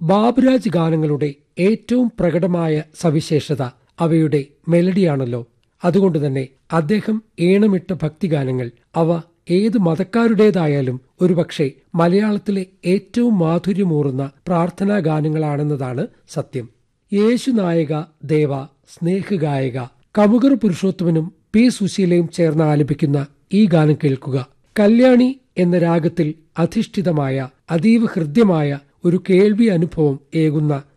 ബാബുരാജ് ഗാനങ്ങളുടെ ഏറ്റവും പ്രകടമായ സവിശേഷത അവയുടെ മെലഡിയാണല്ലോ അതുകൊണ്ട് തന്നെ അദ്ദേഹം ഈണമിട്ട ഭക്തിഗാനങ്ങൾ അവ ഏത് മതക്കാരുടേതായാലും ഒരുപക്ഷെ മലയാളത്തിലെ ഏറ്റവും മാധുര്യമൂറുന്ന പ്രാർത്ഥനാ ഗാനങ്ങളാണെന്നതാണ് സത്യം യേശുനായക ദേവ സ്നേഹഗായക കമുകർ പുരുഷോത്തമനും പി സുശീലയും ചേർന്ന് ആലപിക്കുന്ന ഈ ഗാനം കേൾക്കുക കല്യാണി എന്ന രാഗത്തിൽ അധിഷ്ഠിതമായ അതീവ ഹൃദ്യമായ ഒരു കേൾവി അനുഭവം ഏകുന്ന